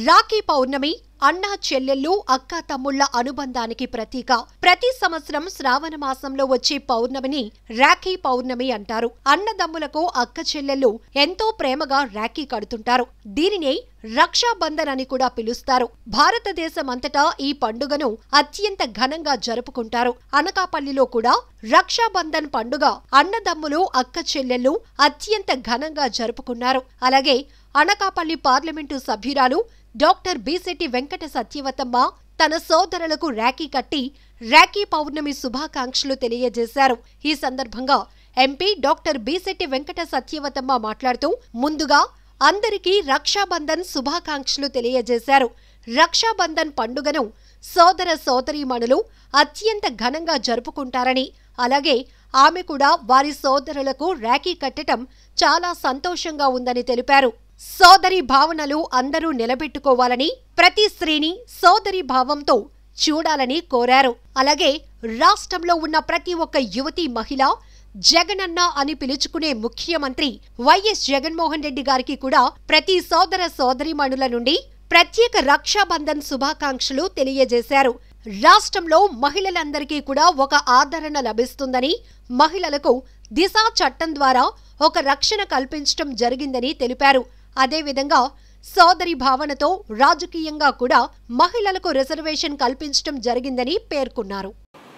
రాఖీ పౌర్ణమి అన్నా చెల్లెళ్ళు అక్క తమ్ముళ్ల అనుబంధానికి ప్రతీక ప్రతి సంవత్సరం శ్రావణ మాసంలో వచ్చే పౌర్ణమిని రాఖీ పౌర్ణమి అంటారు అన్నదమ్ములకు అక్క చెల్లెళ్ళు ఎంతో ప్రేమగా రాఖీ కడుతుంటారు దీనినే రక్షాబంధన్ అని కూడా పిలుస్తారు భారతదేశం అంతటా ఈ పండుగను అత్యంత ఘనంగా జరుపుకుంటారు అనకాపల్లిలో కూడా రక్షాబంధన్ పండుగ అన్నదమ్ములు అక్క చెల్లెళ్ళు అత్యంత ఘనంగా జరుపుకున్నారు అలాగే అనకాపల్లి పార్లమెంటు సభ్యురాలు డాక్టర్ బీసెట్టి వెంకట సత్యవతమ్మ తన సోదరులకు రాఖీ కట్టి రాఖీ పౌర్ణమి శుభాకాంక్షలు తెలియజేశారు ఈ సందర్భంగా ఎంపీ డాక్టర్ బీసెట్టి వెంకట సత్యవతమ్మ మాట్లాడుతూ ముందుగా అందరికీ రక్షాబంధన్ శుభాకాంక్షలు తెలియజేశారు రక్షాబంధన్ పండుగను సోదర సోదరీమణులు అత్యంత ఘనంగా జరుపుకుంటారని అలాగే ఆమె కూడా వారి సోదరులకు రాఖీ కట్టడం చాలా సంతోషంగా ఉందని తెలిపారు సోదరి భావనలు అందరూ నిలబెట్టుకోవాలని ప్రతి స్త్రీని సోదరి భావంతో చూడాలని కోరారు అలాగే రాష్ట్రంలో ఉన్న ప్రతి ఒక్క యువతి మహిళ జగనన్న అని పిలుచుకునే ముఖ్యమంత్రి వైఎస్ జగన్మోహన్ రెడ్డి గారికి కూడా ప్రతి సోదర సోదరిమణుల నుండి ప్రత్యేక రక్షాబంధన్ శుభాకాంక్షలు తెలియజేశారు రాష్ట్రంలో మహిళలందరికీ కూడా ఒక ఆదరణ లభిస్తుందని మహిళలకు దిశా చట్టం ద్వారా ఒక రక్షణ కల్పించడం జరిగిందని తెలిపారు అదేవిధంగా సోదరి భావనతో రాజకీయంగా కూడా మహిళలకు రిజర్వేషన్ కల్పించడం జరిగిందని పేర్కొన్నారు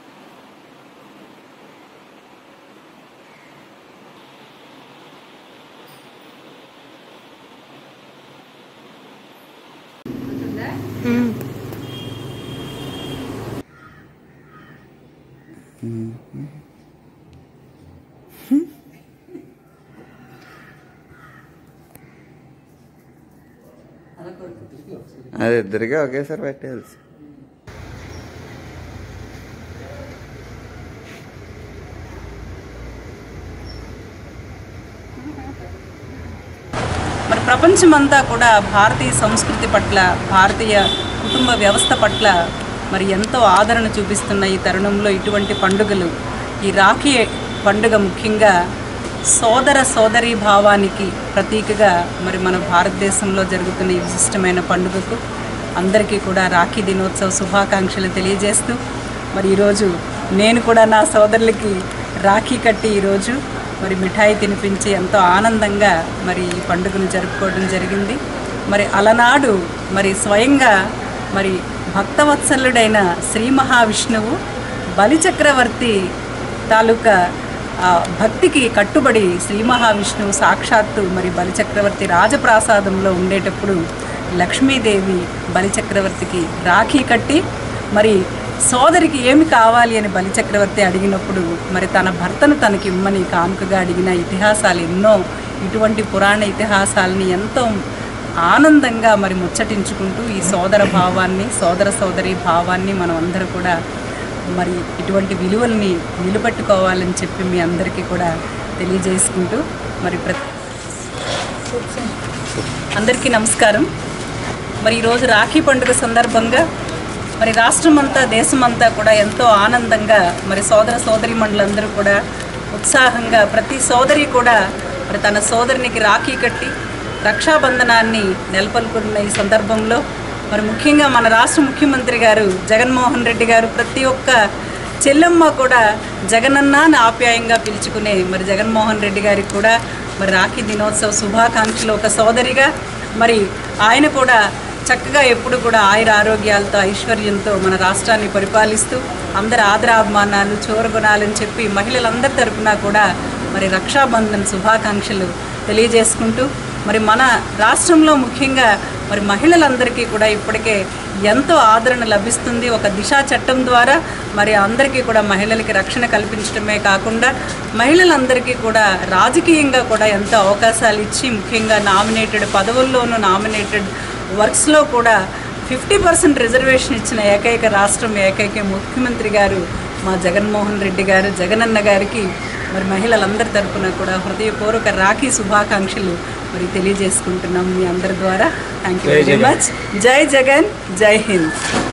అది ఇద్దరికి ఒకేసారి పెట్టేయాల్సి మరి ప్రపంచమంతా కూడా భారతీయ సంస్కృతి పట్ల భారతీయ కుటుంబ వ్యవస్థ పట్ల మరి ఎంతో ఆదరణ చూపిస్తున్న ఈ తరుణంలో ఇటువంటి పండుగలు ఈ రాఖీ పండుగ ముఖ్యంగా సోదర సోదరీ భావానికి ప్రతీకగా మరి మన భారతదేశంలో జరుగుతున్న ఈ విశిష్టమైన పండుగకు అందరికీ కూడా రాఖీ దినోత్సవ శుభాకాంక్షలు తెలియజేస్తూ మరి ఈరోజు నేను కూడా నా సోదరులకి రాఖీ కట్టి ఈరోజు మరి మిఠాయి తినిపించి ఎంతో ఆనందంగా మరి ఈ పండుగను జరుపుకోవడం జరిగింది మరి అలనాడు మరి స్వయంగా మరి భక్తవత్సలుడైన శ్రీ మహావిష్ణువు బలిచక్రవర్తి తాలూకా ఆ, భక్తికి కట్టుబడి శ్రీ మహావిష్ణువు సాక్షాత్తు మరి బలిచక్రవర్తి రాజప్రాసాదంలో ఉండేటప్పుడు లక్ష్మీదేవి బలిచక్రవర్తికి రాఖీ కట్టి మరి సోదరికి ఏమి కావాలి అని బలిచక్రవర్తి అడిగినప్పుడు మరి తన భర్తను తనకి ఇమ్మని కానుకగా అడిగిన ఇతిహాసాలు ఎన్నో ఇటువంటి పురాణ ఇతిహాసాలని ఎంతో ఆనందంగా మరి ముచ్చటించుకుంటూ ఈ సోదర భావాన్ని సోదర సోదరి భావాన్ని మనం అందరూ కూడా మరి ఇటువంటి విలువల్ని నిలబెట్టుకోవాలని చెప్పి మీ అందరికీ కూడా తెలియజేసుకుంటూ మరి ప్ర అందరికీ నమస్కారం మరి ఈరోజు రాఖీ పండుగ సందర్భంగా మరి రాష్ట్రమంతా దేశమంతా కూడా ఎంతో ఆనందంగా మరి సోదర సోదరి మండలందరూ కూడా ఉత్సాహంగా ప్రతి సోదరి కూడా మరి తన సోదరునికి రాఖీ కట్టి రక్షాబంధనాన్ని నెలకొల్పుకున్న ఈ సందర్భంలో మరి ముఖ్యంగా మన రాష్ట్ర ముఖ్యమంత్రి గారు జగన్మోహన్ రెడ్డి గారు ప్రతి ఒక్క చెల్లెమ్మ కూడా జగనన్న అని ఆప్యాయంగా పిలుచుకునే మరి జగన్మోహన్ రెడ్డి గారికి కూడా మరి రాఖీ దినోత్సవ శుభాకాంక్షలు ఒక సోదరిగా మరి ఆయన కూడా చక్కగా ఎప్పుడు కూడా ఆయుర ఆరోగ్యాలతో ఐశ్వర్యంతో మన రాష్ట్రాన్ని పరిపాలిస్తూ అందరి ఆదరాభిమానాలు చూరగొనాలని చెప్పి మహిళలందరి తరపున కూడా మరి రక్షాబంధన్ శుభాకాంక్షలు తెలియజేసుకుంటూ మరి మన రాష్ట్రంలో ముఖ్యంగా మరి మహిళలందరికీ కూడా ఇప్పటికే ఎంతో ఆదరణ లభిస్తుంది ఒక దిశా చట్టం ద్వారా మరి అందరికీ కూడా మహిళలకి రక్షణ కల్పించడమే కాకుండా మహిళలందరికీ కూడా రాజకీయంగా కూడా ఎంతో అవకాశాలు ఇచ్చి ముఖ్యంగా నామినేటెడ్ పదవుల్లోనూ నామినేటెడ్ వర్క్స్లో కూడా ఫిఫ్టీ పర్సెంట్ రిజర్వేషన్ ఇచ్చిన ఏకైక రాష్ట్రం ఏకైక ముఖ్యమంత్రి గారు మా జగన్మోహన్ రెడ్డి గారు జగనన్న గారికి మరి మహిళలందరి తరపున కూడా హృదయపూర్వక రాఖీ శుభాకాంక్షలు మరి తెలియజేసుకుంటున్నాం మీ అందరి ద్వారా థ్యాంక్ యూ వెరీ మచ్ జై జగన్ జై హింద్